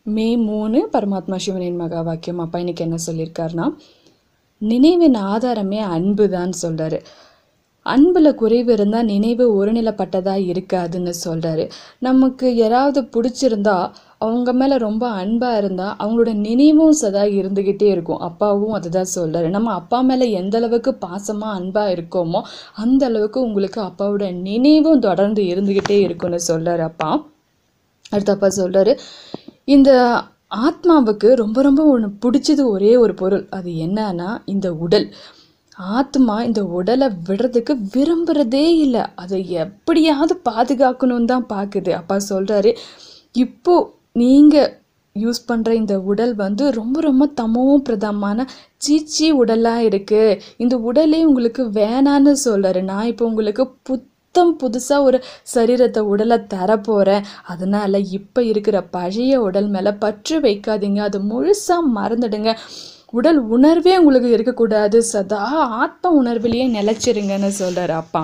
மே மூணு பரமாத்மா சிவனின் மகா வாக்கியம் அப்பா இன்னைக்கு என்ன சொல்லியிருக்காருன்னா நினைவின் ஆதாரமே அன்பு தான் சொல்கிறாரு அன்பில் குறைவு இருந்தால் நினைவு ஒருநிலைப்பட்டதாக இருக்காதுன்னு சொல்கிறாரு நமக்கு யாராவது பிடிச்சிருந்தா அவங்க மேலே ரொம்ப அன்பாக இருந்தால் அவங்களோட நினைவும் சதா இருந்துக்கிட்டே இருக்கும் அப்பாவும் அதுதான் சொல்கிறாரு நம்ம அப்பா மேலே எந்த அளவுக்கு பாசமாக அன்பாக இருக்கோமோ அந்த அளவுக்கு உங்களுக்கு அப்பாவோட நினைவும் தொடர்ந்து இருந்துக்கிட்டே இருக்கும்னு சொல்கிறாரு அப்பா அடுத்தப்பா சொல்கிறாரு இந்த ஆத்மாவுக்கு ரொம்ப ரொம்ப ஒன்று பிடிச்சது ஒரே ஒரு பொருள் அது என்னன்னா இந்த உடல் ஆத்மா இந்த உடலை விடுறதுக்கு விரும்புகிறதே இல்லை அதை எப்படியாவது பாதுகாக்கணும்னு தான் பார்க்குது அப்பா சொல்கிறாரு இப்போ நீங்கள் யூஸ் பண்ணுற இந்த உடல் வந்து ரொம்ப ரொம்ப தமோ பிரதமான சீச்சி உடலாக இருக்குது இந்த உடலே உங்களுக்கு வேணான்னு சொல்கிறாரு நான் இப்போ உங்களுக்கு புத் புத்தம் புதுசாக ஒரு சரீரத்தை உடலை தரப்போகிறேன் அதனால் இப்போ இருக்கிற பழைய உடல் மேலே பற்று வைக்காதீங்க அது முழுசாக மறந்துடுங்க உடல் உணர்வே உங்களுக்கு இருக்கக்கூடாது சதா ஆத்ம உணர்விலேயே நிலச்சிருங்கன்னு சொல்கிறார் அப்பா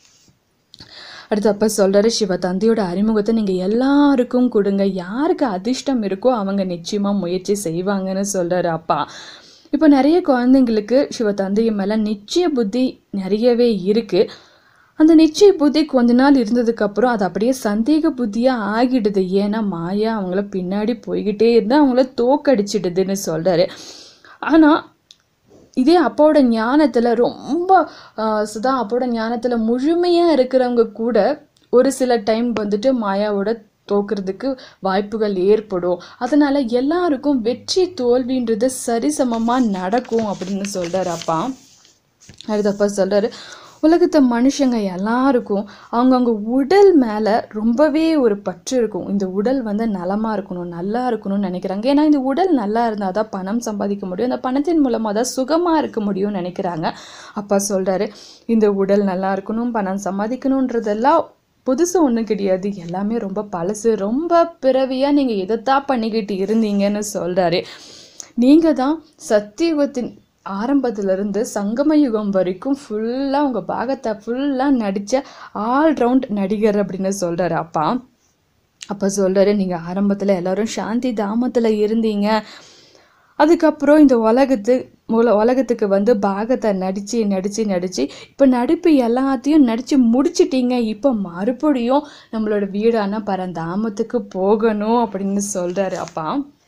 அடுத்து அப்பா சொல்கிறாரு சிவ தந்தையோட அறிமுகத்தை நீங்கள் எல்லாருக்கும் கொடுங்க யாருக்கு அதிர்ஷ்டம் இருக்கோ அவங்க நிச்சயமாக முயற்சி செய்வாங்கன்னு சொல்கிறாரு அப்பா இப்போ நிறைய குழந்தைங்களுக்கு சிவ தந்தைய மேலே நிச்சய புத்தி நிறையவே இருக்குது அந்த நிச்சய புத்தி கொஞ்ச நாள் இருந்ததுக்கப்புறம் அது அப்படியே சந்தேக புத்தியாக ஆகிடுது ஏன்னா மாயா அவங்கள பின்னாடி போய்கிட்டே இருந்து அவங்கள தோக்கடிச்சிடுதுன்னு சொல்கிறாரு ஆனால் இதே அப்பாவோட ஞானத்தில் ரொம்ப சுதா அப்பாவோட ஞானத்தில் முழுமையாக இருக்கிறவங்க கூட ஒரு சில டைம் வந்துட்டு மாயாவோட தோக்குறதுக்கு வாய்ப்புகள் ஏற்படும் அதனால் எல்லாருக்கும் வெற்றி தோல்வின்றது சரிசமமாக நடக்கும் அப்படின்னு சொல்கிறார் அப்பா அடுத்தப்பா சொல்கிறாரு உலகத்தை மனுஷங்க எல்லாருக்கும் அவங்கவுங்க உடல் மேலே ரொம்பவே ஒரு பற்று இருக்கும் இந்த உடல் வந்து நலமாக இருக்கணும் நல்லா இருக்கணும்னு நினைக்கிறாங்க ஏன்னா இந்த உடல் நல்லா இருந்தால் தான் பணம் சம்பாதிக்க முடியும் அந்த பணத்தின் மூலமாக தான் சுகமாக இருக்க முடியும்னு நினைக்கிறாங்க அப்பா சொல்கிறாரு இந்த உடல் நல்லா இருக்கணும் பணம் சம்பாதிக்கணுன்றதெல்லாம் புதுசு ஒன்றும் கிடையாது எல்லாமே ரொம்ப பழசு ரொம்ப பிறவியாக நீங்கள் எதைத்தான் பண்ணிக்கிட்டு இருந்தீங்கன்னு சொல்கிறாரு நீங்கள் தான் சத்தியுகத்தின் ஆரம்பத்திலிருந்து சங்கம யுகம் வரைக்கும் ஃபுல்லாக உங்கள் பாகத்தை ஃபுல்லாக நடித்த ஆல்ரவுண்ட் நடிகர் அப்படின்னு சொல்கிறாரு அப்பா அப்போ சொல்கிறாரு நீங்கள் ஆரம்பத்தில் எல்லோரும் சாந்தி தாமத்தில் இருந்தீங்க அதுக்கப்புறம் இந்த உலகத்து உல உலகத்துக்கு வந்து பாகத்தை நடித்து நடித்து நடித்து இப்போ நடிப்பு எல்லாத்தையும் நடித்து முடிச்சிட்டீங்க இப்போ மறுபடியும் நம்மளோட வீடான பரந்தாமத்துக்கு போகணும் அப்படின்னு சொல்கிறாரு அப்பா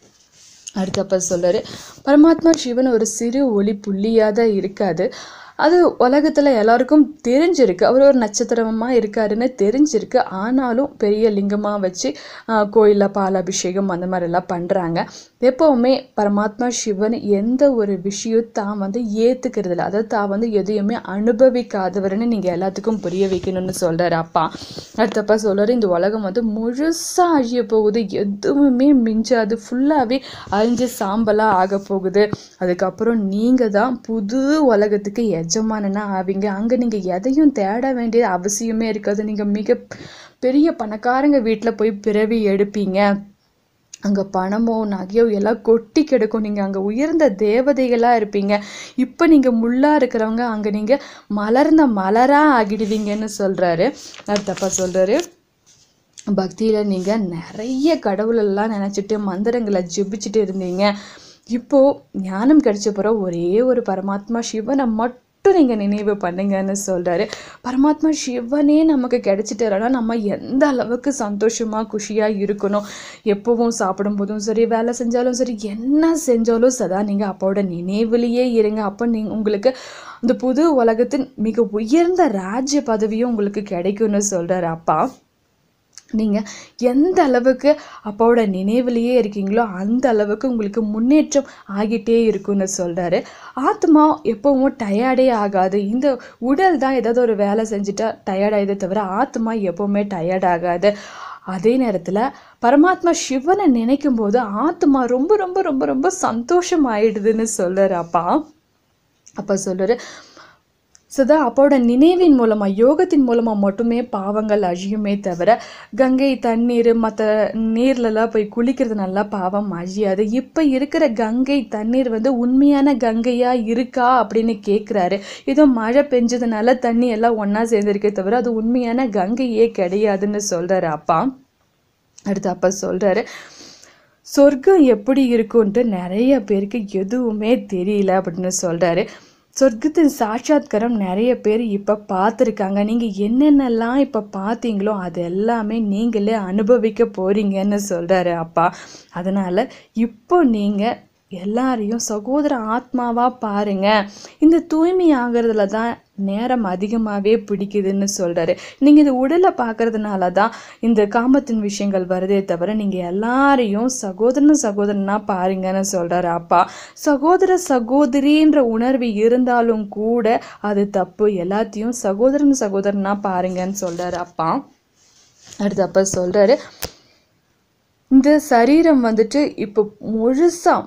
அடுத்தப்ப சொல்கிறாரு பரமாத்மா சிவன் ஒரு சிறு ஒளி புள்ளியாக தான் இருக்காது அது உலகத்தில் எல்லாருக்கும் தெரிஞ்சிருக்கு அவர் ஒரு நட்சத்திரமாக இருக்காருன்னு தெரிஞ்சிருக்கு ஆனாலும் பெரிய லிங்கமாக வச்சு கோயிலில் பாலாபிஷேகம் அந்த மாதிரிலாம் பண்ணுறாங்க எப்போவுமே பரமாத்மா சிவன் எந்த ஒரு விஷயம் தான் வந்து ஏற்றுக்கிறது இல்லை அதாவது தான் வந்து எதையுமே அனுபவிக்காதவர்னு நீங்கள் எல்லாத்துக்கும் புரிய வைக்கணும்னு சொல்கிறாரு அப்பா அடுத்தப்பா சொல்கிறாரு இந்த உலகம் வந்து முழுசாக அழிய போகுது எதுவுமே மிஞ்சாது ஃபுல்லாகவே அழிஞ்சு சாம்பலாக ஆக போகுது அதுக்கப்புறம் நீங்கள் தான் புது உலகத்துக்கு எஜமானனா ஆவீங்க அங்கே நீங்கள் எதையும் தேட வேண்டிய அவசியமே இருக்காது நீங்கள் மிக பெரிய பணக்காரங்க வீட்டில் போய் பிறவி எடுப்பீங்க அங்கே பணமோ நகையோ எல்லாம் கொட்டி கிடக்கும் நீங்கள் அங்கே உயர்ந்த தேவதைகளாக இருப்பீங்க இப்போ நீங்கள் முள்ளாக இருக்கிறவங்க அங்கே நீங்கள் மலர்ந்த மலராக ஆகிடுவீங்கன்னு சொல்கிறாரு அடுத்தப்பா சொல்கிறாரு பக்தியில் நீங்கள் நிறைய கடவுளெல்லாம் நினச்சிட்டு மந்திரங்களை ஜெபிச்சுட்டு இருந்தீங்க இப்போது ஞானம் கிடைச்ச பிறகு ஒரே ஒரு பரமாத்மா சிவனை மட்டும் மட்டும் நீங்கள் நினைவு பண்ணுங்கன்னு சொல்கிறாரு பரமாத்மா சிவனே நமக்கு கிடைச்சிட்டாரா நம்ம எந்த அளவுக்கு சந்தோஷமாக குஷியாக இருக்கணும் எப்போவும் சாப்பிடும்போதும் சரி வேலை செஞ்சாலும் சரி என்ன செஞ்சாலும் சதா நீங்கள் அப்பாவோட நினைவுலேயே இருங்க அப்போ நீங்கள் உங்களுக்கு இந்த புது உலகத்தின் மிக உயர்ந்த ராஜ்ய பதவியும் உங்களுக்கு கிடைக்கும்னு சொல்கிறாரு அப்பா நீங்கள் எந்த அளவுக்கு அப்பாவோட நினைவிலேயே இருக்கீங்களோ அந்த அளவுக்கு உங்களுக்கு முன்னேற்றம் ஆகிட்டே இருக்குன்னு சொல்கிறாரு ஆத்மா எப்பவும் டயர்டே ஆகாது இந்த உடல் தான் ஏதாவது ஒரு வேலை செஞ்சுட்டா டயர்டாயதே தவிர ஆத்மா எப்போவுமே டயர்ட் ஆகாது அதே நேரத்தில் பரமாத்மா சிவனை நினைக்கும் போது ஆத்மா ரொம்ப ரொம்ப ரொம்ப ரொம்ப சந்தோஷம் ஆயிடுதுன்னு சொல்கிறாரு அப்பா அப்பா சொல்கிறாரு சதா அப்பாவோட நினைவின் மூலமாக யோகத்தின் மூலமாக மட்டுமே பாவங்கள் அழியுமே தவிர கங்கை தண்ணீர் மற்ற நீர்லலாம் போய் குளிக்கிறதுனால பாவம் அழியாது இப்போ இருக்கிற கங்கை தண்ணீர் வந்து உண்மையான கங்கையாக இருக்கா அப்படின்னு கேட்குறாரு ஏதோ மழை பெஞ்சதுனால தண்ணி எல்லாம் ஒன்றா சேர்ந்துருக்கே தவிர அது உண்மையான கங்கையே கிடையாதுன்னு சொல்கிறாரு அப்பா அடுத்து அப்பா சொல்கிறாரு சொர்க்கம் எப்படி இருக்கும்ன்ட்டு நிறைய பேருக்கு எதுவுமே தெரியல அப்படின்னு சொல்கிறாரு சொர்க்கத்தின் சாட்சாத்காரம் நிறைய பேர் இப்போ பார்த்துருக்காங்க நீங்கள் என்னென்னலாம் இப்போ பார்த்தீங்களோ அது எல்லாமே நீங்களே அனுபவிக்க போகிறீங்கன்னு சொல்கிறாரு அப்பா அதனால் இப்போ நீங்கள் எல்லாரையும் சகோதர ஆத்மாவாக பாருங்க இந்த தூய்மை ஆகிறதுல தான் நேரம் அதிகமாகவே பிடிக்குதுன்னு சொல்கிறாரு நீங்கள் இந்த உடலை பார்க்கறதுனால தான் இந்த காமத்தின் விஷயங்கள் வருதே தவிர நீங்கள் எல்லாரையும் சகோதரன் சகோதரனா பாருங்கன்னு சொல்கிறாரு அப்பா சகோதர சகோதரின்ற உணர்வு இருந்தாலும் கூட அது தப்பு எல்லாத்தையும் சகோதரன் சகோதரனா பாருங்கன்னு சொல்கிறாரு அப்பா அடுத்து அப்பா சொல்கிறாரு இந்த சரீரம் வந்துட்டு இப்போ முழுசா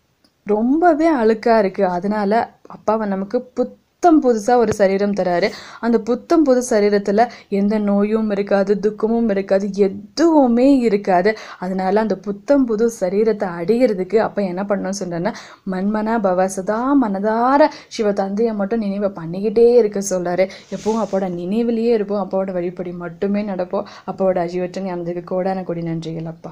ரொம்பவே அழுக்காக இருக்குது அதனால அப்பாவை நமக்கு புத்தம் புதுசாக ஒரு சரீரம் தராரு அந்த புத்தம் புது சரீரத்தில் எந்த நோயும் இருக்காது துக்கமும் இருக்காது எதுவுமே இருக்காது அதனால அந்த புத்தம் புது சரீரத்தை அடைகிறதுக்கு அப்போ என்ன பண்ணணும்னு சொன்னேன்னா மண்மனா பவ சதா மனதார சிவ தந்தையை மட்டும் நினைவை பண்ணிக்கிட்டே இருக்க சொல்கிறாரு எப்பவும் அப்போட நினைவிலேயே இருப்போம் அப்பாவோட வழிபடி மட்டுமே நடப்போம் அப்பாவோட அஜீவற்ற ஞானத்துக்கு கோடான கொடி நன்றிகள் அப்பா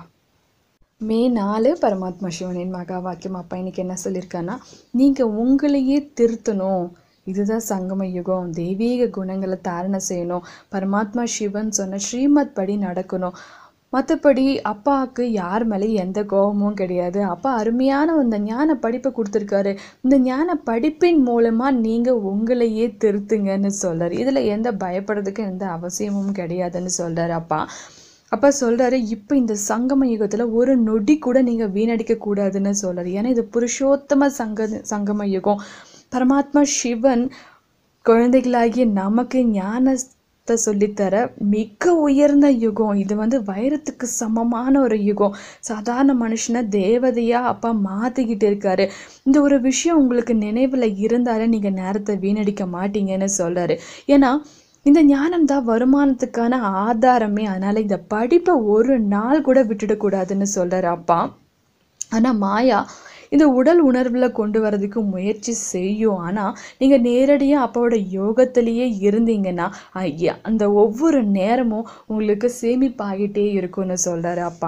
மே நாலு பரமாத்மா சிவனின் மகா வாக்கியம் அப்பா இன்னைக்கு என்ன சொல்லியிருக்கான்னா நீங்கள் உங்களையே திருத்தணும் இதுதான் சங்கம யுகம் தெய்வீக குணங்களை தாரணை செய்யணும் பரமாத்மா சிவன் சொன்ன ஸ்ரீமத் படி நடக்கணும் மற்றபடி அப்பாவுக்கு யார் மேலேயும் எந்த கோபமும் கிடையாது அப்பா அருமையான இந்த ஞான படிப்பை கொடுத்துருக்காரு இந்த ஞான படிப்பின் மூலமாக நீங்கள் உங்களையே திருத்துங்கன்னு சொல்கிறார் இதில் எந்த பயப்படுறதுக்கு எந்த அவசியமும் கிடையாதுன்னு சொல்கிறார் அப்பா அப்பா சொல்கிறாரு இப்போ இந்த சங்கம யுகத்தில் ஒரு நொடி கூட நீங்கள் வீணடிக்க கூடாதுன்னு சொல்கிறாரு ஏன்னா இது புருஷோத்தம சங்க சங்கம யுகம் பரமாத்மா சிவன் குழந்தைகளாகிய நமக்கு ஞானத்தை சொல்லித்தர மிக உயர்ந்த யுகம் இது வந்து வைரத்துக்கு சமமான ஒரு யுகம் சாதாரண மனுஷனை தேவதையாக அப்பா மாற்றிக்கிட்டு இருக்காரு இந்த ஒரு விஷயம் உங்களுக்கு நினைவில் இருந்தாலே நீங்கள் நேரத்தை வீணடிக்க மாட்டீங்கன்னு சொல்கிறாரு ஏன்னா இந்த ஞானம் தான் வருமானத்துக்கான ஆதாரமே அதனால இந்த படிப்பை ஒரு நாள் கூட விட்டுடக்கூடாதுன்னு சொல்றாரு அப்பா ஆனா மாயா இந்த உடல் உணர்வுல கொண்டு வரதுக்கு முயற்சி செய்யும் ஆனா நீங்க நேரடியா அப்பாவோட யோகத்திலேயே இருந்தீங்கன்னா ஐயா அந்த ஒவ்வொரு நேரமும் உங்களுக்கு சேமிப்பாகிட்டே இருக்கும்னு சொல்றாரு அப்பா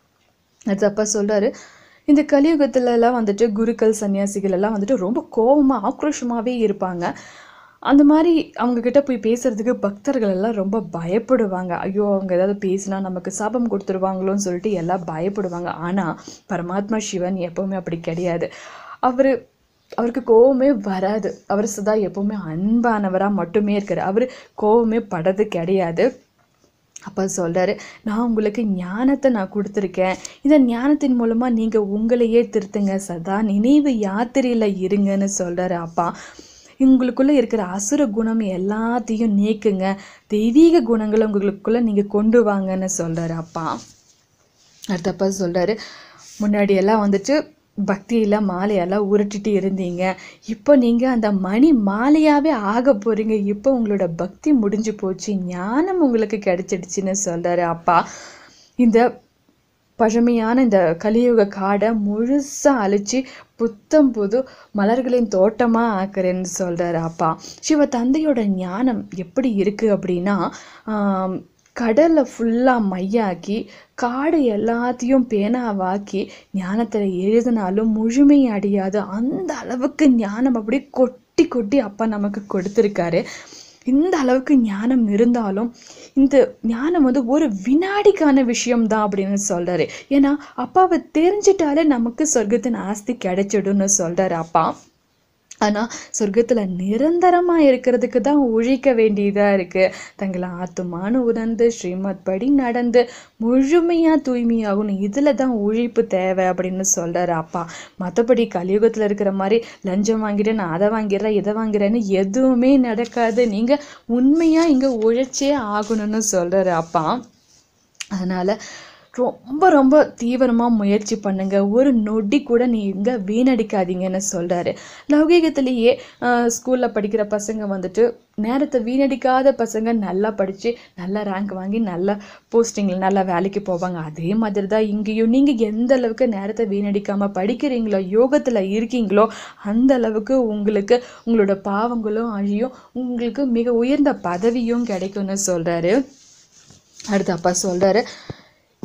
அது அப்பா சொல்றாரு இந்த கலியுகத்துல எல்லாம் வந்துட்டு குருக்கள் சன்னியாசிகள் எல்லாம் வந்துட்டு ரொம்ப கோபமா ஆக்ரோஷமாவே இருப்பாங்க அந்த மாதிரி அவங்க கிட்ட போய் பேசுறதுக்கு பக்தர்கள் எல்லாம் ரொம்ப பயப்படுவாங்க ஐயோ அவங்க ஏதாவது பேசினா நமக்கு சாபம் கொடுத்துருவாங்களோன்னு சொல்லிட்டு எல்லாம் பயப்படுவாங்க ஆனால் பரமாத்மா சிவன் எப்பவுமே அப்படி கிடையாது அவர் அவருக்கு கோவமே வராது அவர் சதா எப்பவுமே அன்பானவராக மட்டுமே இருக்காரு அவர் கோவமே படுறது கிடையாது அப்பா சொல்கிறாரு நான் உங்களுக்கு ஞானத்தை நான் கொடுத்துருக்கேன் இந்த ஞானத்தின் மூலமாக நீங்கள் உங்களையே திருத்துங்க சதா நினைவு யாத்திரையில் இருங்கன்னு சொல்கிறாரு அப்பா உங்களுக்குள்ளே இருக்கிற அசுர குணம் எல்லாத்தையும் நீக்குங்க தெய்வீக குணங்களை உங்களுக்குள்ளே நீங்கள் கொண்டு வாங்கன்னு சொல்கிறாரு அப்பா அடுத்தப்பா சொல்கிறாரு முன்னாடியெல்லாம் வந்துட்டு பக்தியில் மாலையெல்லாம் உருட்டிட்டு இருந்தீங்க இப்போ நீங்கள் அந்த மணி மாலையாகவே ஆக போகிறீங்க இப்போ உங்களோட பக்தி முடிஞ்சு போச்சு ஞானம் உங்களுக்கு கிடைச்சிடுச்சுன்னு சொல்கிறாரு அப்பா இந்த பழமையான இந்த கலியுக காடை முழுசாக அழிச்சு புத்தம் புது மலர்களின் தோட்டமாக ஆக்குறேன்னு சொல்கிறாரு அப்பா சிவ தந்தையோட ஞானம் எப்படி இருக்குது அப்படின்னா ஆம், கடலை ஃபுல்லாக மையாக்கி காடு எல்லாத்தையும் பேனாவாக்கி ஞானத்தில் எழுதினாலும் முழுமை அடையாது அந்த அளவுக்கு ஞானம் அப்படியே கொட்டி கொட்டி அப்பா நமக்கு கொடுத்துருக்காரு இந்த அளவுக்கு ஞானம் இருந்தாலும் இந்த ஞானம் வந்து ஒரு வினாடிக்கான விஷயம்தான் அப்படின்னு சொல்றாரு ஏன்னா அப்பாவை தெரிஞ்சிட்டாலே நமக்கு சொர்க்கத்தின் ஆஸ்தி கிடைச்சிடும்னு சொல்றாரு அப்பா ஆனா சொர்க்கத்துல நிரந்தரமா இருக்கிறதுக்கு தான் உழைக்க வேண்டியதா இருக்கு தங்களை ஆத்துமானு உணர்ந்து ஸ்ரீமத் படி நடந்து முழுமையா தூய்மையாகணும் இதுல தான் உழைப்பு தேவை அப்படின்னு சொல்றாரு அப்பா மற்றபடி கலியுகத்துல இருக்கிற மாதிரி லஞ்சம் வாங்கிட்டேன் நான் அதை வாங்கிடுறேன் இதை வாங்கிறேன்னு எதுவுமே நடக்காது நீங்க உண்மையா இங்க உழைச்சே ஆகணும்னு சொல்றாரு அப்பா அதனால ரொம்ப ரொம்ப தீவிரமாக முயற்சி பண்ணுங்க ஒரு நொடி கூட நீங்க வீணடிக்காதீங்கன்னு சொல்றாரு லௌகீகத்திலேயே ஸ்கூலில் படிக்கிற பசங்க வந்துட்டு நேரத்தை வீணடிக்காத பசங்க நல்லா படித்து நல்ல ரேங்க் வாங்கி நல்ல போஸ்டிங்கில் நல்ல வேலைக்கு போவாங்க அதே மாதிரி தான் இங்கேயும் நீங்கள் எந்த அளவுக்கு நேரத்தை வீணடிக்காமல் படிக்கிறீங்களோ யோகத்தில் இருக்கீங்களோ அந்த அளவுக்கு உங்களுக்கு உங்களோட பாவங்களும் அழியும் உங்களுக்கு மிக உயர்ந்த பதவியும் கிடைக்கும்னு சொல்கிறாரு அடுத்து அப்பா சொல்கிறாரு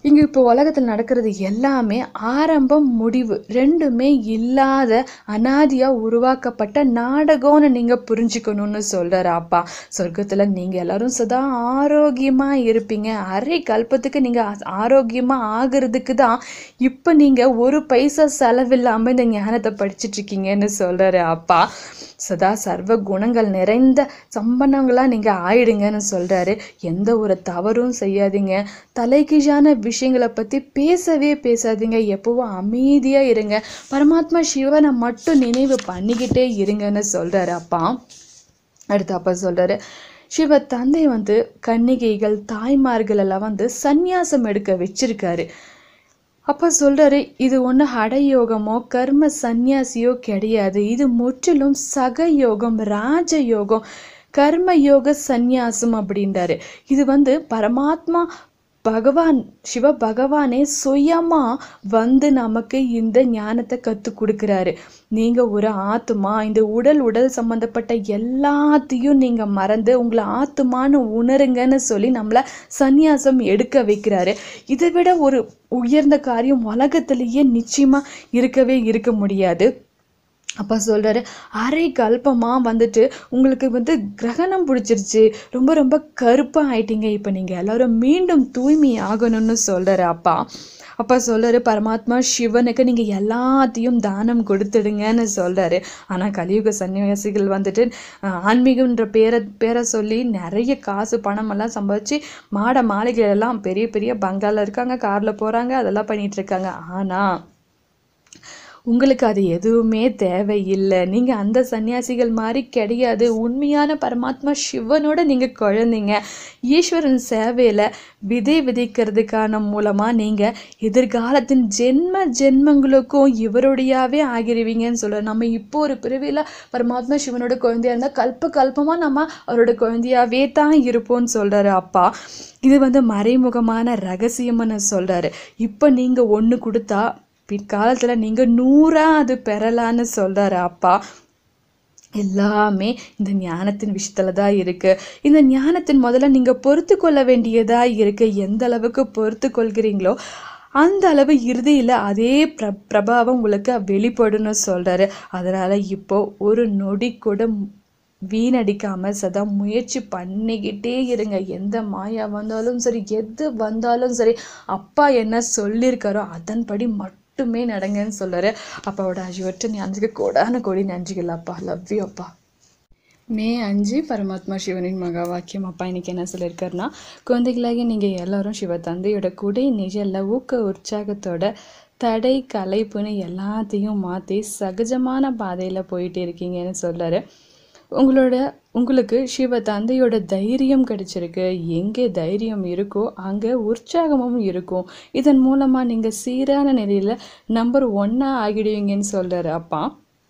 இங்க இப்போ உலகத்தில் நடக்கிறது எல்லாமே ஆரம்பம் முடிவு ரெண்டுமே இல்லாத அனாதியா உருவாக்கப்பட்ட நாடகம்னு நீங்க புரிஞ்சுக்கணும்னு சொல்றாரு அப்பா சொர்க்கத்துல நீங்க எல்லாரும் சதா ஆரோக்கியமா இருப்பீங்க அரை கல்பத்துக்கு நீங்க ஆ- ஆரோக்கியமா ஆகுறதுக்கு தான் இப்ப நீங்க ஒரு பைசா செலவில்லாம இந்த ஞானத்தை படிச்சிட்டு இருக்கீங்கன்னு சொல்றாரு அப்பா சதா சர்வ குணங்கள் நிறைந்த சம்பன்னங்களா நீங்க ஆயிடுங்கன்னு சொல்றாரு எந்த ஒரு தவறும் செய்யாதீங்க தலைகீழான விஷயங்களை பத்தி பேசவே பேசாதீங்க எப்பவும் அமைதியா இருங்க பரமாத்மா சிவனை மட்டும் நினைவு பண்ணிக்கிட்டே இருங்கன்னு சொல்றாரு அப்பா அடுத்து அப்பா சொல்றாரு சிவ தந்தை வந்து கன்னிகைகள் தாய்மார்கள் எல்லாம் வந்து சந்நியாசம் எடுக்க வச்சிருக்காரு அப்ப சொல்றாரு இது ஒண்ணு ஹடயோகமோ கர்ம சந்நியாசியோ கிடையாது இது முற்றிலும் சக யோகம் ராஜ யோகம் கர்ம யோக சந்நியாசம் அப்படின்றாரு இது வந்து பரமாத்மா பகவான் சிவ பகவானே சுயமா வந்து நமக்கு இந்த ஞானத்தை கத்து கொடுக்குறாரு நீங்க ஒரு ஆத்துமா இந்த உடல் உடல் சம்பந்தப்பட்ட எல்லாத்தையும் நீங்க மறந்து உங்களை ஆத்துமான்னு உணருங்கன்னு சொல்லி நம்மள சந்நியாசம் எடுக்க வைக்கிறாரு இதை விட ஒரு உயர்ந்த காரியம் உலகத்திலேயே நிச்சயமா இருக்கவே இருக்க முடியாது அப்பா சொல்றாரு அரை கல்பமா வந்துட்டு உங்களுக்கு வந்து கிரகணம் பிடிச்சிருச்சு ரொம்ப ரொம்ப கருப்பா ஆயிட்டீங்க இப்ப நீங்க எல்லாரும் மீண்டும் தூய்மை ஆகணும்னு சொல்றாரு அப்பா அப்பா சொல்றாரு பரமாத்மா சிவனுக்கு நீங்க எல்லாத்தையும் தானம் கொடுத்துடுங்கன்னு சொல்றாரு ஆனா கலியுக சன்னியாசிகள் வந்துட்டு அஹ், ஆன்மீகம்ன்ற பேரை பேரை சொல்லி நிறைய காசு பணம் எல்லாம் சம்பாதிச்சு மாட மாளிகைகள் எல்லாம் பெரிய பெரிய பங்களால இருக்காங்க கார்ல போறாங்க அதெல்லாம் பண்ணிட்டு இருக்காங்க ஆனா உங்களுக்கு அது எதுவுமே தேவையில்லை நீங்க அந்த சன்னியாசிகள் மாதிரி கிடையாது உண்மையான பரமாத்மா சிவனோட நீங்க குழந்தைங்க ஈஸ்வரன் சேவையில விதை விதைக்கிறதுக்கான மூலமா நீங்க எதிர்காலத்தின் ஜென்ம ஜென்மங்களுக்கும் இவருடையாவே ஆகிருவீங்கன்னு சொல்ற நம்ம இப்போ ஒரு பிறவியில பரமாத்மா சிவனோட குழந்தையா இருந்தா கல்ப கல்பமா நம்ம அவரோட குழந்தையாவே தான் இருப்போம்னு சொல்றாரு அப்பா இது வந்து மறைமுகமான ரகசியம்னு சொல்றாரு இப்போ நீங்க ஒண்ணு கொடுத்தா பிற்காலத்துல நீங்க நூறா அது பெறலான்னு சொல்றாரு அப்பா எல்லாமே இந்த ஞானத்தின் விஷயத்துல தான் இருக்கு இந்த ஞானத்தின் முதல்ல நீங்க பொறுத்து கொள்ள வேண்டியதா இருக்கு எந்த அளவுக்கு பொறுத்து கொள்கிறீங்களோ அந்த அளவு இறுதியில அதே பிர பிரபாவம் உங்களுக்கு வெளிப்படும்னு சொல்றாரு அதனால இப்போ ஒரு நொடி கூட வீணடிக்காம சதா முயற்சி பண்ணிக்கிட்டே இருங்க எந்த மாயா வந்தாலும் சரி எது வந்தாலும் சரி அப்பா என்ன சொல்லியிருக்காரோ அதன்படி மட்டுமே நடங்கன்னு சொல்றாரு அப்பாவோட அஜிவற்ற ஞானத்துக்கு கோடான கோடி நன்றிகள் அப்பா லவ் யூ அப்பா மே அஞ்சு பரமாத்மா சிவனின் மகா வாக்கியம் அப்பா இன்னைக்கு என்ன சொல்லியிருக்காருன்னா குழந்தைகளாகி நீங்கள் எல்லாரும் சிவ தந்தையோட குடை நிழல்ல ஊக்க உற்சாகத்தோட தடை கலைப்புன்னு எல்லாத்தையும் மாற்றி சகஜமான பாதையில் போயிட்டு இருக்கீங்கன்னு சொல்றாரு உங்களோட உங்களுக்கு சிவ தந்தையோட தைரியம் கிடைச்சிருக்கு எங்கே தைரியம் இருக்கோ அங்கே உற்சாகமும் இருக்கும் இதன் மூலமாக நீங்கள் சீரான நிலையில் நம்பர் ஒன்னா ஆகிடுவீங்கன்னு சொல்றாரு அப்பா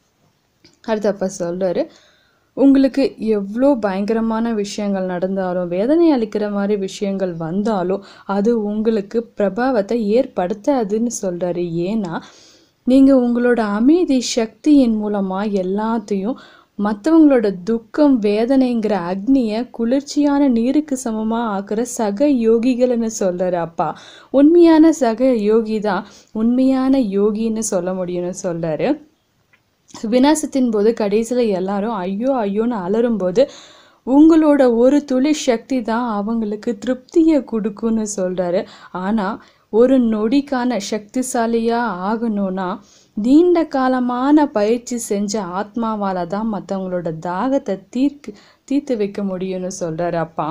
அடுத்து அப்பா சொல்றாரு உங்களுக்கு எவ்வளோ பயங்கரமான விஷயங்கள் நடந்தாலும் வேதனை அளிக்கிற மாதிரி விஷயங்கள் வந்தாலும் அது உங்களுக்கு பிரபாவத்தை ஏற்படுத்தாதுன்னு சொல்றாரு ஏன்னா நீங்க உங்களோட அமைதி சக்தியின் மூலமா எல்லாத்தையும் மற்றவங்களோட துக்கம் வேதனைங்கிற அக்னியை குளிர்ச்சியான நீருக்கு சமமா ஆக்குற சக யோகிகள்னு சொல்றாரு அப்பா உண்மையான சக யோகி தான் உண்மையான யோகின்னு சொல்ல முடியும்னு சொல்றாரு விநாசத்தின் போது கடைசியில் எல்லாரும் ஐயோ ஐயோன்னு அலறும்போது உங்களோட ஒரு துளி சக்தி தான் அவங்களுக்கு திருப்தியை கொடுக்குன்னு சொல்றாரு ஆனா ஒரு நொடிக்கான சக்திசாலியா ஆகணும்னா நீண்ட காலமான பயிற்சி செஞ்ச ஆத்மாவால தான் மற்றவங்களோட தாகத்தை தீர்க்கு தீர்த்து வைக்க முடியும்னு சொல்றாரு அப்பா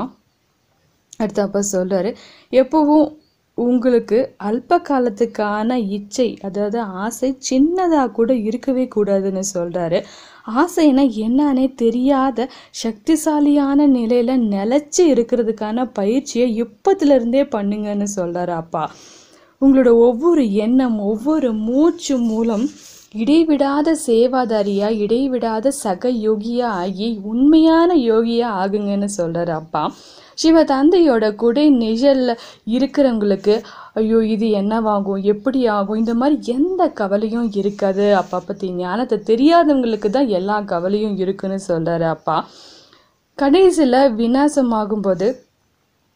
அடுத்து அப்பா சொல்றாரு எப்பவும் உங்களுக்கு அல்ப காலத்துக்கான இச்சை அதாவது ஆசை சின்னதா கூட இருக்கவே கூடாதுன்னு சொல்றாரு ஆசைனா என்னன்னே தெரியாத சக்திசாலியான நிலையில நிலைச்சு இருக்கிறதுக்கான பயிற்சியை இப்பத்துல இருந்தே பண்ணுங்கன்னு சொல்றாரு அப்பா உங்களோட ஒவ்வொரு எண்ணம் ஒவ்வொரு மூச்சு மூலம் இடைவிடாத சேவாதாரியா இடைவிடாத சக யோகியா ஆகி உண்மையான யோகியா ஆகுங்கன்னு சொல்றாரு அப்பா சிவ தந்தையோட குடை நிழல்ல இருக்கிறவங்களுக்கு ஐயோ இது என்னவாகும் எப்படி ஆகும் இந்த மாதிரி எந்த கவலையும் இருக்காது அப்பா பத்தி ஞானத்தை தெரியாதவங்களுக்கு தான் எல்லா கவலையும் இருக்குன்னு சொல்றாரு அப்பா கடைசியில் விநாசமாகும்போது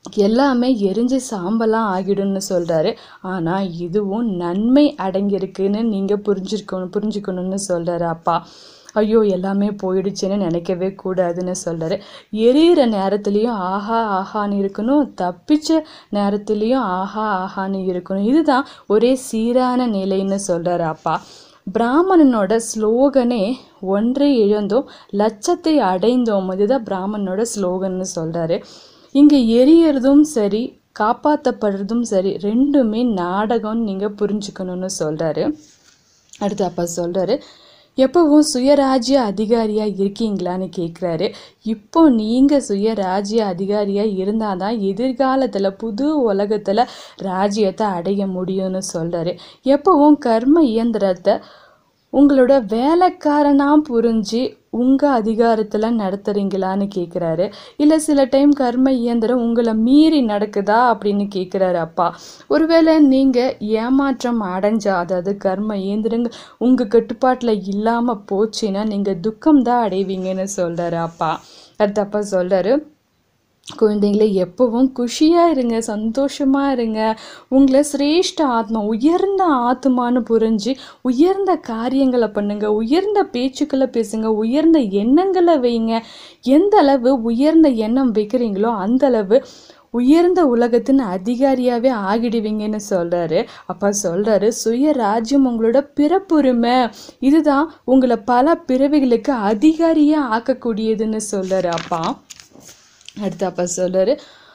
எல்லாமே எரிஞ்சு சாம்பலாம் ஆகிடும்னு சொல்கிறாரு ஆனால் இதுவும் நன்மை அடங்கியிருக்குன்னு நீங்கள் புரிஞ்சிருக்கணும் புரிஞ்சுக்கணும்னு சொல்கிறாரு அப்பா ஐயோ எல்லாமே போயிடுச்சுன்னு நினைக்கவே கூடாதுன்னு சொல்கிறாரு எரியிற நேரத்துலேயும் ஆஹா ஆஹான்னு இருக்கணும் தப்பிச்ச நேரத்துலேயும் ஆஹா ஆஹான்னு இருக்கணும் இதுதான் ஒரே சீரான நிலைன்னு சொல்கிறாரு அப்பா பிராமணனோட ஸ்லோகனே ஒன்றை இழந்தோம் லட்சத்தை அடைந்தோம் இதுதான் பிராமணனோட ஸ்லோகன்னு சொல்கிறாரு இங்கே எரியறதும் சரி காப்பாற்றப்படுறதும் சரி ரெண்டுமே நாடகம்னு நீங்கள் புரிஞ்சுக்கணும்னு சொல்கிறாரு அடுத்து அப்பா சொல்கிறாரு எப்பவும் சுயராஜ்ய அதிகாரியாக இருக்கீங்களான்னு கேட்குறாரு இப்போ நீங்கள் சுயராஜ்ய அதிகாரியாக இருந்தால் தான் எதிர்காலத்தில் புது உலகத்தில் ராஜ்யத்தை அடைய முடியும்னு சொல்கிறாரு எப்பவும் கர்ம இயந்திரத்தை உங்களோட வேலைக்காரனா புரிஞ்சு உங்கள் அதிகாரத்தில் நடத்துறீங்களான்னு கேட்குறாரு இல்லை சில டைம் கர்ம இயந்திரம் உங்களை மீறி நடக்குதா அப்படின்னு கேட்குறாரு அப்பா ஒருவேளை நீங்கள் ஏமாற்றம் அடைஞ்சா அதாவது கர்ம இயந்திரங்க உங்கள் கட்டுப்பாட்டில் இல்லாமல் போச்சுன்னா நீங்கள் துக்கம் தான் அடைவீங்கன்னு சொல்கிறாரு அப்பா அடுத்த அப்பா சொல்கிறாரு குழந்தைங்களே எப்பவும் குஷியாக இருங்க சந்தோஷமாக இருங்க உங்களை சிரேஷ்ட ஆத்மா உயர்ந்த ஆத்மான்னு புரிஞ்சு உயர்ந்த காரியங்களை பண்ணுங்க உயர்ந்த பேச்சுக்களை பேசுங்க உயர்ந்த எண்ணங்களை வைங்க எந்த அளவு உயர்ந்த எண்ணம் வைக்கிறீங்களோ அந்த அளவு உயர்ந்த உலகத்தின் அதிகாரியாகவே ஆகிடுவீங்கன்னு சொல்கிறாரு அப்பா சொல்கிறாரு சுய ராஜ்யம் உங்களோட பிறப்புரிமை இதுதான் உங்களை பல பிறவிகளுக்கு அதிகாரியாக ஆக்கக்கூடியதுன்னு சொல்கிறாரு அப்பா அடுத்து அப்பா சொல்கிறாரு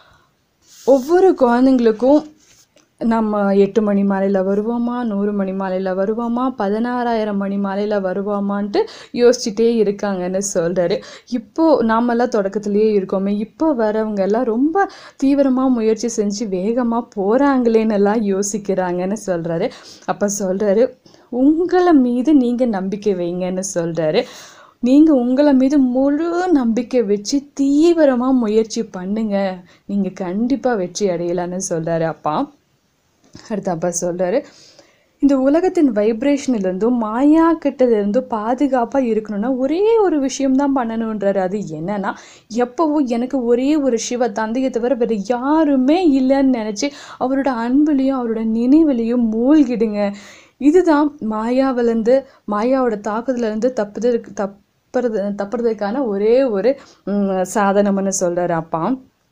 ஒவ்வொரு குழந்தைங்களுக்கும் நம்ம எட்டு மணி மாலையில் வருவோமா நூறு மணி மாலையில் வருவோமா பதினாறாயிரம் மணி மாலையில் வருவோமான்ட்டு யோசிச்சுட்டே இருக்காங்கன்னு சொல்கிறாரு இப்போது நாமெல்லாம் தொடக்கத்துலேயே இருக்கோமே இப்போ வரவங்க எல்லாம் ரொம்ப தீவிரமாக முயற்சி செஞ்சு வேகமாக போகிறாங்களேன்னு எல்லாம் யோசிக்கிறாங்கன்னு சொல்கிறாரு அப்போ சொல்கிறாரு உங்களை மீது நீங்கள் நம்பிக்கை வைங்கன்னு சொல்கிறாரு நீங்கள் உங்களை மீது முழு நம்பிக்கை வச்சு தீவிரமாக முயற்சி பண்ணுங்க நீங்கள் கண்டிப்பாக வெற்றி அடையலான்னு சொல்கிறாரு அப்பா அடுத்து அப்பா சொல்கிறாரு இந்த உலகத்தின் வைப்ரேஷன்லேருந்தும் மாயா கிட்டலேருந்தும் பாதுகாப்பாக இருக்கணும்னா ஒரே ஒரு விஷயம்தான் பண்ணணுன்றாரு அது என்னன்னா எப்போவும் எனக்கு ஒரே ஒரு சிவ தந்தையை தவிர வேறு யாருமே இல்லைன்னு நினச்சி அவரோட அன்புலேயும் அவரோட நினைவுலையும் மூழ்கிடுங்க இதுதான் மாயாவிலேருந்து மாயாவோட தாக்குதலேருந்து தப்புதற்கு தப்புறது தப்புறதுக்கான ஒரே ஒரு ம், சாதனம்னு சொல்கிறாரு அப்பா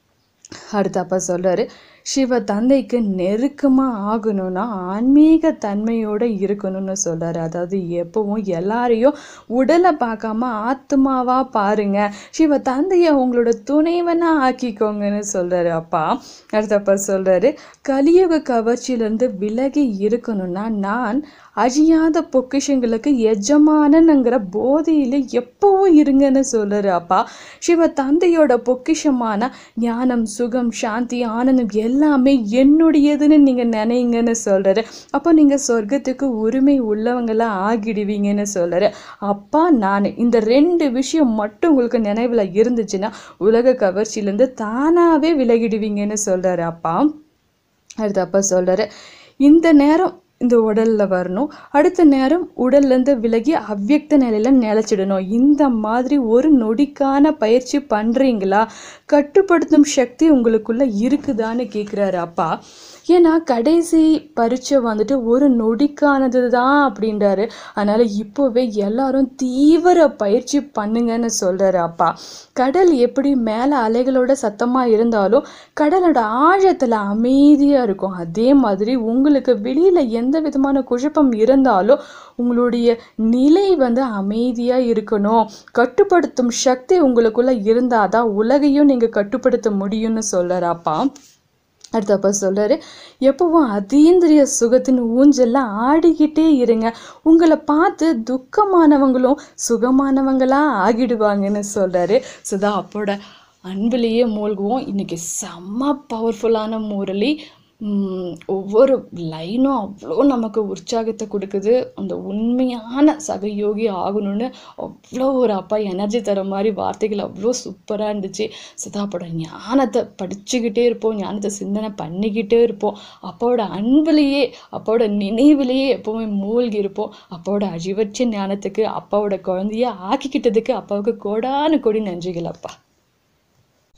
அடுத்து அப்பா சொல்கிறாரு சிவ தந்தைக்கு நெருக்கமாக ஆகணும்னா ஆன்மீக தன்மையோடு இருக்கணும்னு சொல்கிறாரு அதாவது எப்பவும் எல்லாரையும் உடலை பார்க்காம ஆத்மாவாக பாருங்க சிவ தந்தையை உங்களோட துணைவனா ஆக்கிக்கோங்கன்னு சொல்கிறாரு அப்பா அடுத்து அப்பா சொல்கிறாரு கலியுக கவர்ச்சியிலேருந்து விலகி இருக்கணும்னா நான் அழியாத பொக்கிஷங்களுக்கு எஜமானனுங்கிற போதையில் எப்பவும் இருங்கன்னு சொல்கிறாரு அப்பா சிவ தந்தையோட பொக்கிஷமான ஞானம் சுகம் சாந்தி ஆனந்தம் எல்லாமே என்னுடையதுன்னு நீங்கள் நினைங்கன்னு சொல்கிறாரு அப்போ நீங்கள் சொர்க்கத்துக்கு உரிமை உள்ளவங்களா ஆகிடுவீங்கன்னு சொல்கிறாரு அப்பா நான் இந்த ரெண்டு விஷயம் மட்டும் உங்களுக்கு நினைவில் இருந்துச்சுன்னா உலக கவர்ச்சியிலேருந்து தானாகவே விலகிடுவீங்கன்னு சொல்கிறாரு அப்பா அடுத்து அப்பா சொல்கிறாரு இந்த நேரம் இந்த உடல்ல வரணும் அடுத்த நேரம் உடல்லேருந்து விலகி அவ்வியக்த நிலையில நிலச்சிடணும் இந்த மாதிரி ஒரு நொடிக்கான பயிற்சி பண்றீங்களா கட்டுப்படுத்தும் சக்தி உங்களுக்குள்ள இருக்குதான்னு கேட்குறாரு அப்பா ஏன்னா கடைசி பரீட்சை வந்துட்டு ஒரு நொடிக்கானது தான் அப்படின்றாரு அதனால இப்போவே எல்லாரும் தீவிர பயிற்சி பண்ணுங்கன்னு சொல்றாரு அப்பா கடல் எப்படி மேலே அலைகளோட சத்தமாக இருந்தாலும் கடலோட ஆழத்தில் அமைதியாக இருக்கும் அதே மாதிரி உங்களுக்கு வெளியில் எந்த விதமான குழப்பம் இருந்தாலும் உங்களுடைய நிலை வந்து அமைதியாக இருக்கணும் கட்டுப்படுத்தும் சக்தி உங்களுக்குள்ள இருந்தாதான் உலகையும் நீங்கள் கட்டுப்படுத்த முடியும்னு சொல்கிறாப்பா அடுத்தப்ப சொல்றாரு எப்பவும் அதீந்திரிய சுகத்தின் ஊஞ்சல்ல ஆடிக்கிட்டே இருங்க உங்களை பார்த்து துக்கமானவங்களும் சுகமானவங்களா ஆகிடுவாங்கன்னு சொல்றாரு சுதா அப்போட அன்பிலேயே மூழ்குவோம் இன்னைக்கு செம்ம பவர்ஃபுல்லான முரளி உம், ஒவ்வொரு லைனும் அவ்வளோ நமக்கு உற்சாகத்தை கொடுக்குது அந்த உண்மையான சகயோகி ஆகணும்னு அவ்வளோ ஒரு அப்பா எனர்ஜி தர மாதிரி வார்த்தைகள் அவ்வளோ சூப்பராக இருந்துச்சு சுதாப்போட ஞானத்தை படிச்சுக்கிட்டே இருப்போம் ஞானத்தை சிந்தனை பண்ணிக்கிட்டே இருப்போம் அப்பாவோட அன்புலேயே அப்பாவோட நினைவிலேயே எப்பவுமே மூழ்கி இருப்போம் அப்பாவோட அழிவற்ற ஞானத்துக்கு அப்பாவோட குழந்தைய ஆக்கிக்கிட்டதுக்கு அப்பாவுக்கு கோடானு கோடி நன்றிகள் அப்பா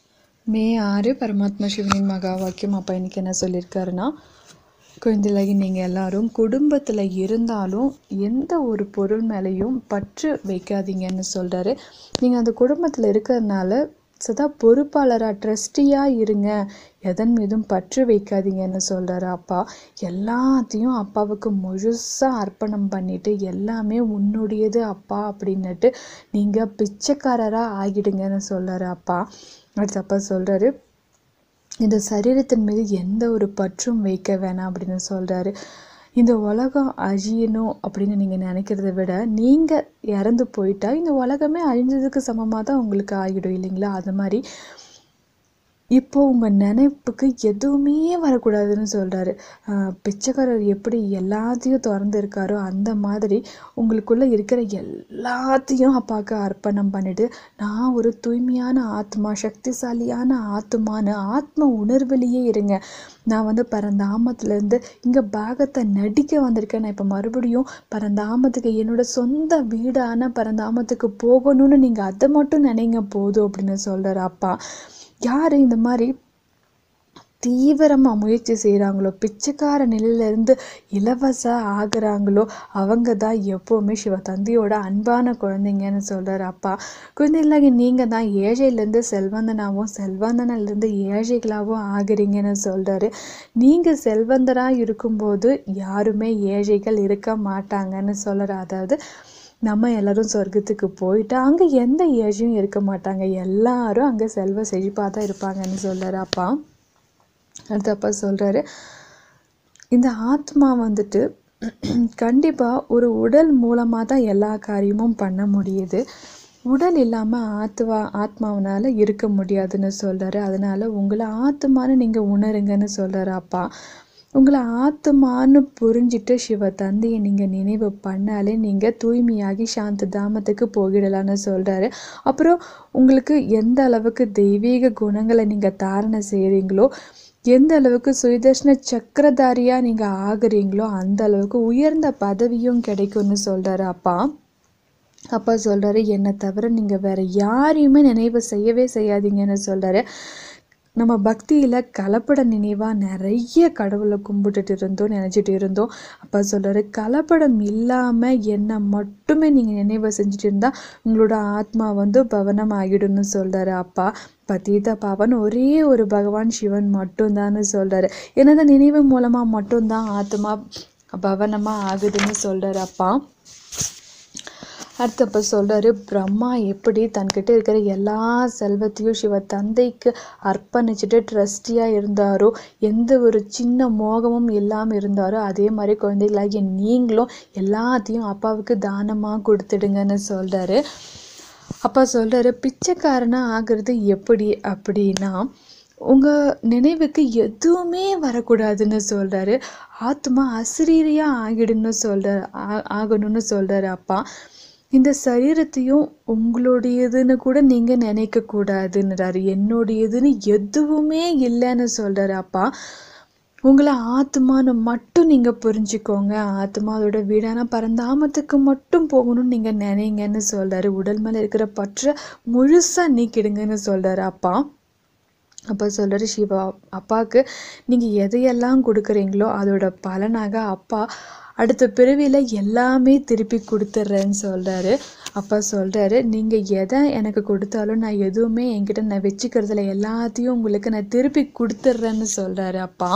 மே ஆறு பரமாத்மா சிவனின் மகா வாக்கியம் அப்பா இன்னைக்கு என்ன சொல்லியிருக்காருன்னா குழந்தைகளாகி நீங்கள் எல்லாரும் குடும்பத்தில் இருந்தாலும் எந்த ஒரு பொருள் மேலேயும் பற்று வைக்காதீங்கன்னு சொல்கிறாரு நீங்கள் அந்த குடும்பத்தில் இருக்கிறதுனால சதா பொறுப்பாளராக ட்ரஸ்டியாக இருங்க எதன் மீதும் பற்று வைக்காதீங்கன்னு சொல்கிறாரு அப்பா எல்லாத்தையும் அப்பாவுக்கு முழுசாக அர்ப்பணம் பண்ணிட்டு எல்லாமே உன்னுடையது அப்பா அப்படின்னுட்டு நீங்கள் பிச்சைக்காரராக ஆகிடுங்கன்னு சொல்கிறாரு அப்பா அடுத்து அப்பா சொல்கிறாரு இந்த சரீரத்தின் மீது எந்த ஒரு பற்றும் வைக்க வேணாம் அப்படின்னு சொல்கிறாரு இந்த உலகம் அழியணும் அப்படின்னு நீங்கள் நினைக்கிறத விட நீங்கள் இறந்து போயிட்டா இந்த உலகமே அழிஞ்சதுக்கு சமமாக தான் உங்களுக்கு ஆகிடும் இல்லைங்களா அது மாதிரி இப்போ உங்கள் நினைப்புக்கு எதுவுமே வரக்கூடாதுன்னு சொல்கிறாரு பிச்சைக்காரர் எப்படி எல்லாத்தையும் திறந்து இருக்காரோ அந்த மாதிரி உங்களுக்குள்ளே இருக்கிற எல்லாத்தையும் அப்பாவுக்கு அர்ப்பணம் பண்ணிட்டு நான் ஒரு தூய்மையான ஆத்மா சக்திசாலியான ஆத்மான்னு ஆத்ம உணர்விலேயே இருங்க நான் வந்து பரந்தாமத்துலேருந்து இங்கே பாகத்தை நடிக்க வந்திருக்கேன் நான் இப்போ மறுபடியும் பரந்தாமத்துக்கு என்னோட சொந்த வீடான பரந்தாமத்துக்கு போகணும்னு நீங்கள் அதை மட்டும் நினைங்க போதும் அப்படின்னு சொல்கிறார் அப்பா யார் இந்த மாதிரி தீவிரமாக முயற்சி செய்கிறாங்களோ பிச்சைக்கார நிலையிலேருந்து இலவச ஆகுறாங்களோ அவங்க தான் எப்போவுமே சிவ தந்தையோட அன்பான குழந்தைங்கன்னு சொல்கிறார் அப்பா குழந்தைகளாகி நீங்கள் தான் ஏழையிலேருந்து செல்வந்தனாகவும் செல்வந்தனிலேருந்து ஏழைகளாகவும் ஆகுறீங்கன்னு சொல்கிறாரு நீங்கள் செல்வந்தராக இருக்கும்போது யாருமே ஏழைகள் இருக்க மாட்டாங்கன்னு சொல்கிறார் அதாவது நம்ம எல்லாரும் சொர்க்கத்துக்கு போயிட்டு அங்கே எந்த ஏழையும் இருக்க மாட்டாங்க எல்லாரும் அங்கே செல்வ செழிப்பாக தான் இருப்பாங்கன்னு சொல்கிறாரு அப்பா அடுத்து அப்பா சொல்கிறாரு இந்த ஆத்மா வந்துட்டு கண்டிப்பாக ஒரு உடல் மூலமாக தான் எல்லா காரியமும் பண்ண முடியுது உடல் இல்லாமல் ஆத்மா ஆத்மாவனால் இருக்க முடியாதுன்னு சொல்கிறாரு அதனால் உங்களை ஆத்மான்னு நீங்கள் உணருங்கன்னு சொல்கிறாரு அப்பா உங்களை ஆத்மான்னு புரிஞ்சிட்டு சிவ தந்தையை நீங்கள் நினைவு பண்ணாலே நீங்கள் தூய்மையாகி சாந்த தாமத்துக்கு போகிடலான்னு சொல்கிறாரு அப்புறம் உங்களுக்கு எந்த அளவுக்கு தெய்வீக குணங்களை நீங்கள் தாரணை செய்கிறீங்களோ எந்த அளவுக்கு சுயதர்ஷன சக்கரதாரியாக நீங்கள் ஆகுறீங்களோ அந்த அளவுக்கு உயர்ந்த பதவியும் கிடைக்கும்னு சொல்கிறாரு அப்பா அப்பா சொல்கிறாரு என்னை தவிர நீங்கள் வேற யாரையுமே நினைவு செய்யவே செய்யாதீங்கன்னு சொல்கிறாரு நம்ம பக்தியில் கலப்பட நினைவாக நிறைய கடவுளை கும்பிட்டுட்டு இருந்தோம் நினச்சிட்டு இருந்தோம் அப்பா சொல்கிறாரு கலப்படம் இல்லாமல் என்னை மட்டுமே நீங்கள் நினைவை செஞ்சுட்டு இருந்தால் உங்களோட ஆத்மா வந்து பவனம் ஆகிடும்னு சொல்கிறாரு அப்பா பதீத பாவன் ஒரே ஒரு பகவான் சிவன் மட்டும்தான்னு சொல்கிறாரு எனது நினைவு மூலமாக மட்டும்தான் ஆத்மா பவனமாக ஆகுதுன்னு சொல்கிறாரு அப்பா அடுத்தப்ப சொல்கிறாரு பிரம்மா எப்படி தன்கிட்ட இருக்கிற எல்லா செல்வத்தையும் சிவ தந்தைக்கு அர்ப்பணிச்சுட்டு ட்ரஸ்டியாக இருந்தாரோ எந்த ஒரு சின்ன மோகமும் இல்லாமல் இருந்தாரோ அதே மாதிரி குழந்தைகளாகிய நீங்களும் எல்லாத்தையும் அப்பாவுக்கு தானமாக கொடுத்துடுங்கன்னு சொல்கிறாரு அப்பா சொல்கிறாரு பிச்சைக்காரனாக ஆகிறது எப்படி அப்படின்னா உங்கள் நினைவுக்கு எதுவுமே வரக்கூடாதுன்னு சொல்கிறாரு ஆத்மா அசிரீரியாக ஆகிடுன்னு சொல்கிறார் ஆகணும்னு சொல்கிறாரு அப்பா இந்த சரீரத்தையும் உங்களுடையதுன்னு கூட நீங்கள் நினைக்கக்கூடாதுன்றாரு என்னுடையதுன்னு எதுவுமே இல்லைன்னு சொல்கிறாரு அப்பா உங்களை ஆத்மான்னு மட்டும் நீங்கள் புரிஞ்சுக்கோங்க ஆத்மாவோட வீடான பரந்தாமத்துக்கு மட்டும் போகணும்னு நீங்கள் நினைங்கன்னு சொல்கிறாரு உடல் மேலே இருக்கிற பற்ற முழுசாக நீக்கிடுங்கன்னு சொல்கிறாரு அப்பா அப்போ சொல்கிறாரு சிவா அப்பாவுக்கு நீங்கள் எதையெல்லாம் கொடுக்குறீங்களோ அதோட பலனாக அப்பா அடுத்த பிறவியில் எல்லாமே திருப்பி கொடுத்துட்றேன்னு சொல்கிறாரு அப்பா சொல்கிறாரு நீங்கள் எதை எனக்கு கொடுத்தாலும் நான் எதுவுமே என்கிட்ட நான் வச்சுக்கிறதுல எல்லாத்தையும் உங்களுக்கு நான் திருப்பி கொடுத்துட்றேன்னு சொல்கிறாரு அப்பா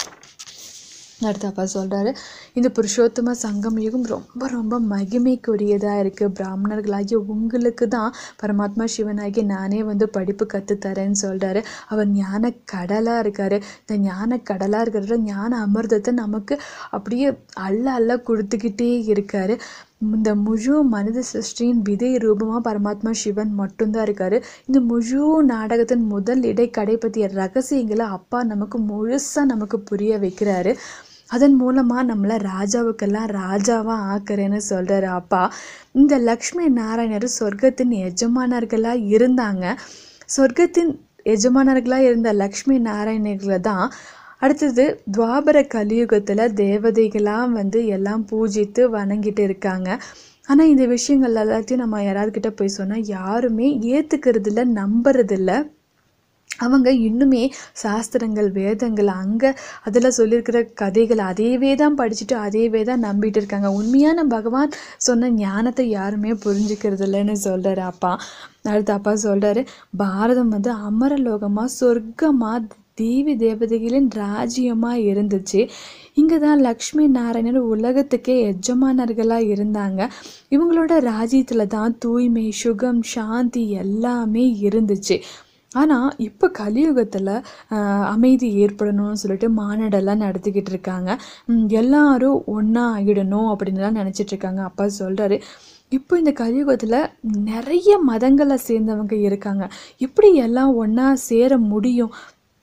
அடுத்து அப்பா சொல்கிறாரு இந்த புருஷோத்தம சங்கம் யுகம் ரொம்ப ரொம்ப மகிமைக்குரியதாக இருக்குது பிராமணர்களாகிய உங்களுக்கு தான் பரமாத்மா சிவனாகி நானே வந்து படிப்பு கற்றுத்தரேன்னு சொல்கிறாரு அவர் ஞான கடலாக இருக்கார் இந்த ஞான கடலாக இருக்கிற ஞான அமிர்தத்தை நமக்கு அப்படியே அள்ள அள்ள கொடுத்துக்கிட்டே இருக்கார் இந்த முழு மனித சிருஷ்டியின் விதை ரூபமாக பரமாத்மா சிவன் மட்டும்தான் இருக்காரு இந்த முழு நாடகத்தின் முதல் இடை கடை பற்றிய ரகசியங்களை அப்பா நமக்கு முழுசாக நமக்கு புரிய வைக்கிறாரு அதன் மூலமாக நம்மளை ராஜாவுக்கெல்லாம் ராஜாவாக ஆக்குறேன்னு சொல்கிறாரு அப்பா இந்த லக்ஷ்மி நாராயணர் சொர்க்கத்தின் எஜமானர்களாக இருந்தாங்க சொர்க்கத்தின் எஜமானர்களாக இருந்த லக்ஷ்மி நாராயணர்களை தான் அடுத்தது துவாபர கலியுகத்தில் தேவதைகளாக வந்து எல்லாம் பூஜித்து வணங்கிட்டு இருக்காங்க ஆனால் இந்த விஷயங்கள் எல்லாத்தையும் நம்ம யாராவது கிட்ட போய் சொன்னால் யாருமே ஏற்றுக்கிறது இல்லை நம்புறதில்ல அவங்க இன்னுமே சாஸ்திரங்கள் வேதங்கள் அங்கே அதில் சொல்லியிருக்கிற கதைகள் அதையவே தான் படிச்சுட்டு அதையவே தான் நம்பிட்டு இருக்காங்க உண்மையான பகவான் சொன்ன ஞானத்தை யாருமே புரிஞ்சுக்கிறது இல்லைன்னு சொல்கிறாரு அப்பா அடுத்து அப்பா சொல்கிறாரு பாரதம் வந்து அமரலோகமாக சொர்க்கமாக தேவி தேவதைகளின் ராஜ்யமாக இருந்துச்சு இங்கே தான் லக்ஷ்மி நாராயணர் உலகத்துக்கே எஜமானர்களாக இருந்தாங்க இவங்களோட ராஜ்யத்தில் தான் தூய்மை சுகம் சாந்தி எல்லாமே இருந்துச்சு ஆனால் இப்போ கலியுகத்தில் அமைதி ஏற்படணும்னு சொல்லிட்டு மாநாடெல்லாம் நடத்திக்கிட்டு இருக்காங்க ம், எல்லாரும் ஒன்றா ஆகிடணும் அப்படின்னுலாம் நினச்சிட்டு இருக்காங்க அப்பா சொல்கிறாரு இப்போ இந்த கலியுகத்தில் நிறைய மதங்களை சேர்ந்தவங்க இருக்காங்க எப்படி எல்லாம் ஒன்றா சேர முடியும்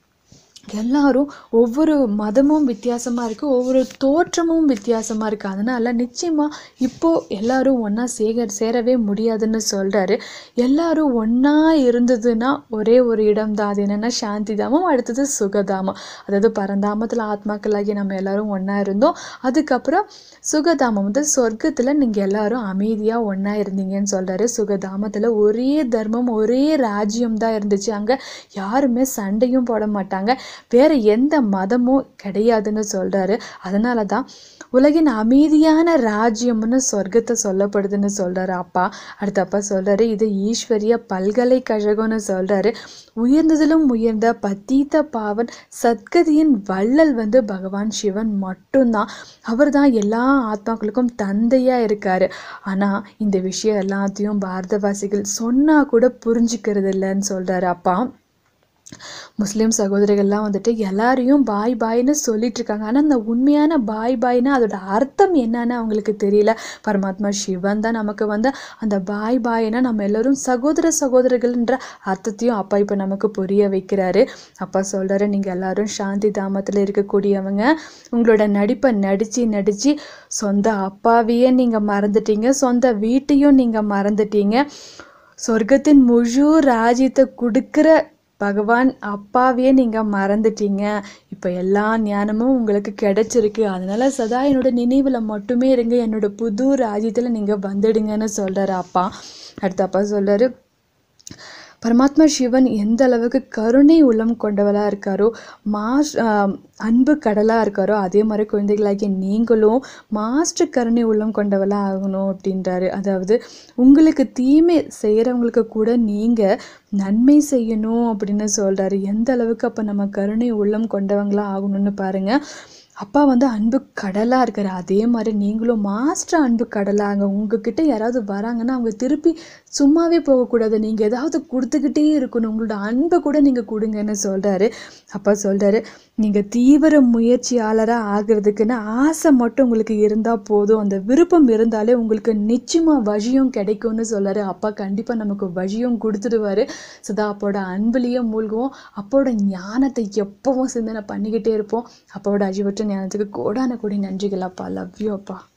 எல்லாரும் ஒவ்வொரு மதமும் வித்தியாசமாக இருக்குது ஒவ்வொரு தோற்றமும் வித்தியாசமாக இருக்குது அதனால் நிச்சயமாக இப்போது எல்லாரும் ஒன்றா சேக சேரவே முடியாதுன்னு சொல்கிறாரு எல்லாரும் ஒன்றா இருந்ததுன்னா ஒரே ஒரு இடம் தான் அது என்னென்னா சாந்தி தாமம் அடுத்தது சுகதாமம் அதாவது பரந்தாமத்தில் ஆத்மாக்களாகி நம்ம எல்லாரும் ஒன்றா இருந்தோம் அதுக்கப்புறம் சுகதாமம் வந்து சொர்க்கத்தில் நீங்கள் எல்லாரும் அமைதியாக ஒன்றா இருந்தீங்கன்னு சொல்கிறாரு சுகதாமத்தில் ஒரே தர்மம் ஒரே ராஜ்யம் தான் இருந்துச்சு அங்கே யாருமே சண்டையும் போட மாட்டாங்க வேற எந்த மதமும் கிடையாதுன்னு சொல்றாரு அதனால தான் உலகின் அமைதியான ராஜ்யம்னு சொர்க்கத்தை சொல்லப்படுதுன்னு சொல்றாரு அப்பா அடுத்த அப்பா சொல்றாரு இது ஈஸ்வரிய பல்கலைக்கழகம்னு சொல்றாரு உயர்ந்ததிலும் உயர்ந்த பத்தீத்த பாவன் சத்கதியின் வள்ளல் வந்து பகவான் சிவன் மட்டும்தான் அவர் தான் எல்லா ஆத்மாக்களுக்கும் தந்தையா இருக்காரு ஆனா இந்த விஷயம் எல்லாத்தையும் பாரதவாசிகள் சொன்னா கூட புரிஞ்சுக்கிறது இல்லைன்னு சொல்றாரு அப்பா முஸ்லீம் சகோதரிகள்லாம் வந்துட்டு எல்லாரையும் பாய் பாய்னு சொல்லிட்டு இருக்காங்க ஆனால் அந்த உண்மையான பாய் பாய்னா அதோட அர்த்தம் என்னன்னு அவங்களுக்கு தெரியல பரமாத்மா சிவன் தான் நமக்கு வந்து அந்த பாய் பாய்னா நம்ம எல்லாரும் சகோதர சகோதரர்கள்ன்ற அர்த்தத்தையும் அப்பா இப்போ நமக்கு புரிய வைக்கிறாரு அப்பா சொல்கிறாரு நீங்கள் எல்லாரும் சாந்தி தாமத்தில் இருக்கக்கூடியவங்க உங்களோட நடிப்பை நடித்து நடித்து சொந்த அப்பாவையே நீங்கள் மறந்துட்டீங்க சொந்த வீட்டையும் நீங்கள் மறந்துட்டீங்க சொர்க்கத்தின் முழு ராஜ்யத்தை கொடுக்குற பகவான் அப்பாவையே நீங்கள் மறந்துட்டீங்க இப்போ எல்லா ஞானமும் உங்களுக்கு கிடைச்சிருக்கு அதனால சதா என்னோட நினைவில் மட்டுமே இருங்க என்னோட புது ராஜ்யத்தில் நீங்கள் வந்துடுங்கன்னு சொல்கிறாரு அப்பா அடுத்த அப்பா சொல்கிறாரு பரமாத்மா சிவன் எந்த அளவுக்கு கருணை உள்ளம் கொண்டவளாக இருக்காரோ மாஸ் ஆஹ் அன்பு கடலாக இருக்காரோ அதே மாதிரி குழந்தைகளாகிய நீங்களும் மாஸ்டர் கருணை உள்ளம் கொண்டவளாக ஆகணும் அப்படின்றாரு அதாவது உங்களுக்கு தீமை செய்கிறவங்களுக்கு கூட நீங்கள் நன்மை செய்யணும் அப்படின்னு சொல்கிறாரு எந்த அளவுக்கு அப்போ நம்ம கருணை உள்ளம் கொண்டவங்களா ஆகணும்னு பாருங்க அப்பா வந்து அன்பு கடலாக இருக்காரு அதே மாதிரி நீங்களும் மாஸ்டர் அன்பு கடலாங்க உங்ககிட்ட யாராவது வராங்கன்னா அவங்க திருப்பி சும்மாவே போகக்கூடாது நீங்கள் ஏதாவது கொடுத்துக்கிட்டே இருக்கணும் உங்களோட அன்பை கூட நீங்கள் கொடுங்கன்னு சொல்கிறாரு அப்பா சொல்கிறாரு நீங்கள் தீவிர முயற்சியாளராக ஆகிறதுக்குன்னு ஆசை மட்டும் உங்களுக்கு இருந்தால் போதும் அந்த விருப்பம் இருந்தாலே உங்களுக்கு நிச்சயமாக வழியும் கிடைக்கும்னு சொல்கிறாரு அப்பா கண்டிப்பாக நமக்கு வழியும் கொடுத்துடுவாரு சதா அப்போட அன்புலேயே மூழ்குவோம் அப்போட ஞானத்தை எப்பவும் சிந்தனை பண்ணிக்கிட்டே இருப்போம் அப்பாவோட அழிவற்ற ஞானத்துக்கு கோடான கோடி நன்றிகள் அப்பா லவ் யூ அப்பா